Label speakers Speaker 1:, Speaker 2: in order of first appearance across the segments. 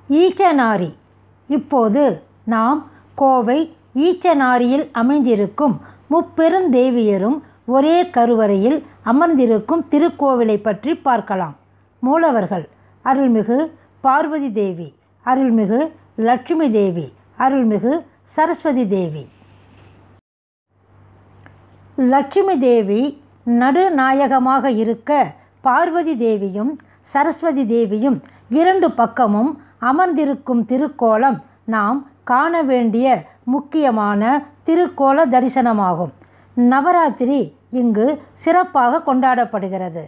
Speaker 1: ஈச்சனாரி இப்போது நாம் கோவை ஈச்சனாரியில் அமைந்திருக்கும் முப்பெருந்தேவியரும் ஒரே கருவறையில் அமர்ந்திருக்கும் திருக்கோவிலை பற்றி பார்க்கலாம் மூலவர்கள் அருள்மிகு பார்வதி தேவி அருள்மிகு லட்சுமி தேவி அருள்மிகு சரஸ்வதி தேவி லட்சுமி தேவி நடுநாயகமாக இருக்க பார்வதி தேவியும் சரஸ்வதி தேவியும் இரண்டு பக்கமும் அமர்ந்திருக்கும் திருக்கோலம் நாம் காண வேண்டிய முக்கியமான திருக்கோல தரிசனமாகும் நவராத்திரி இங்கு சிறப்பாக கொண்டாடப்படுகிறது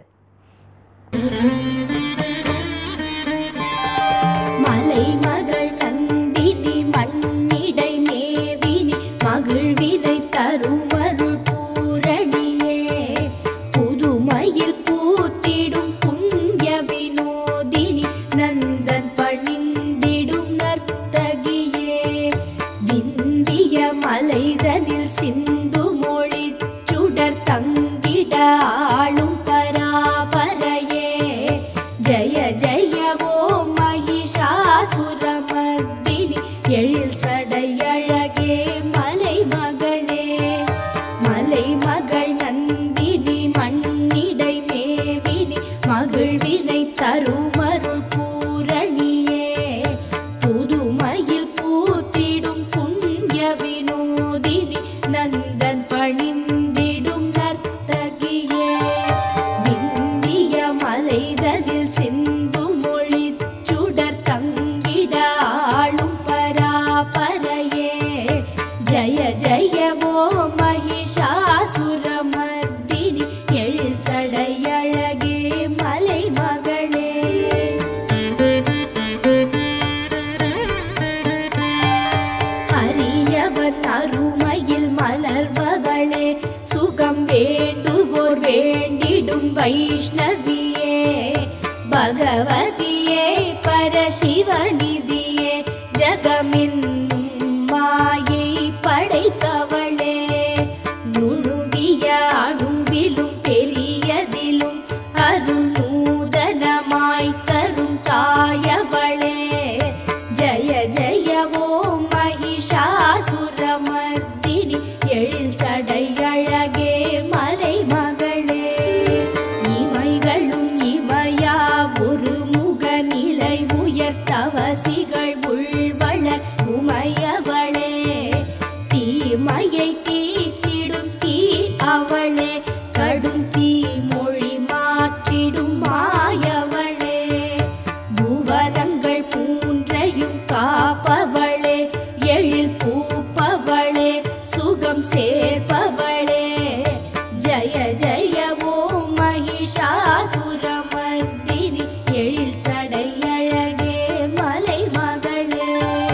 Speaker 2: மலைமகள் நந்தினி மண்ணிடை மேவினி மகிழ்வினை தருமருள் பூரணியே புதுமையில் பூத்திடும் புண்ணிய வினோதினி நந்தன் பணிந்திடும் நர்த்தகியே விந்திய மலைதனில் சிந்து மொழி சுடர் தங்கிட ஆளும் பராபரையே ஜய ஜய ஓ மகிஷாசுரமர்தினி எழில் சடையழகே மலை மகளே மலை மகள் நந்தினி மண்ணிடை மேவினி மகிழ்வினை தருமருள் பூரணியே புதுமையில் பூத்திடும் புண்ணிய வினோதினி நந்தன் பணிந்திடும் நர்த்தகியே விந்திய மலைதனில் சிந்து மொழி சுடர் தங்கிட ஆளும் பராபரையே ஜய ஜய ஓ மகிஷாசுரமர்தினி எழில் சடையழகே மலை மகளே அரியவன் அருமையில் மலர்பவளே சுகம் வேண்டுவோர் வேண்டிடும் வைஷ்ணவியே பகவதியே பரசிவநிதியே ஜகமின்னும் மாயை படைத்தவளே நுணுகிய அணுவிலும் பெரியதிலும் அருள் நூதனமாய் தரும் தாயவளே ஜய ஜய ஓ மகிஷாசுரமர்தினி எழில் சடையழகே மலை மகளே இமைகளும் இமையா ஒரு முக நிலை உயர்த்தவசிகள் உள்வளர் உமையவளே தீமையை தீத்திடும் தீ அவளே கடும் தீ மொழி மாற்றிடும் மாயவளே புவனங்கள் மூன்றையும் காப்பவளே எழில் பூப்பவளே சுகம் சேர்ப்பவளே ஜய ஜய ஓ மகிஷாசுரமர்தினி எழில் சடையழகே மலை மகளே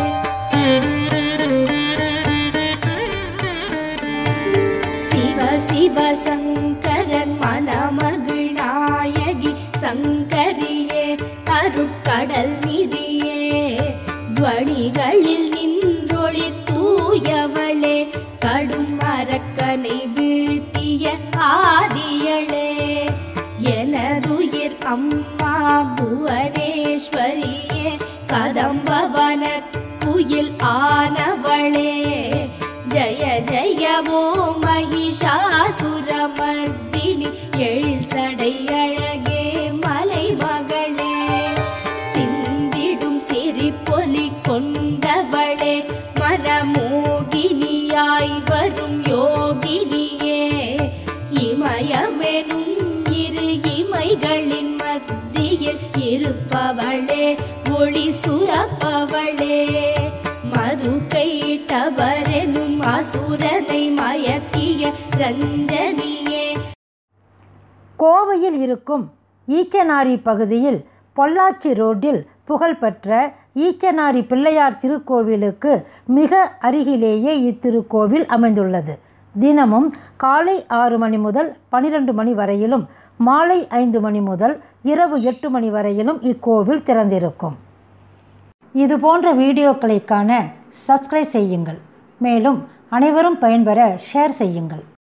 Speaker 2: சிவ சிவ சங்கரன் மனமகிழ் நாயகி சங்கரியே அருட்கடல் நிதியே துவணிகளில் நின்றொழி தூயவளே கடும் அரக்கனை வீழ்த்திய ஆதியளே எனதுயிர் அம்மா புவனேஸ்வரியே கதம்பவன குயில் ஆனவளே ஜய ஜய ஓ மகிஷாசுரமர்தினி எழில் சடையழகே மலை மகளே சிந்திடும் சிரிப்பொலி கொண்டவளே மனமோகினியாய் வரும் யோகினியே இமயமெனும் இரு இமைகளின் மத்தியில் இருப்பவளே ஒளி சுரப்பவளே மது கைட்டவரெனும் அசுரனை மயக்கிய ரஞ்சனியே
Speaker 1: கோவையில் இருக்கும் ஈச்சனாரி பகுதியில் பொள்ளாச்சி ரோட்டில் புகழ்பெற்ற ஈச்சனாரி பிள்ளையார் திருக்கோவிலுக்கு மிக அருகிலேயே இத்திருக்கோவில் அமைந்துள்ளது தினமும் காலை ஆறு மணி முதல் பனிரெண்டு மணி வரையிலும் மாலை ஐந்து மணி முதல் இரவு எட்டு மணி வரையிலும் இக்கோவில் திறந்திருக்கும் இது போன்ற வீடியோக்களை காண சப்ஸ்கிரைப் செய்யுங்கள் மேலும் அனைவரும் பயன்பெற ஷேர் செய்யுங்கள்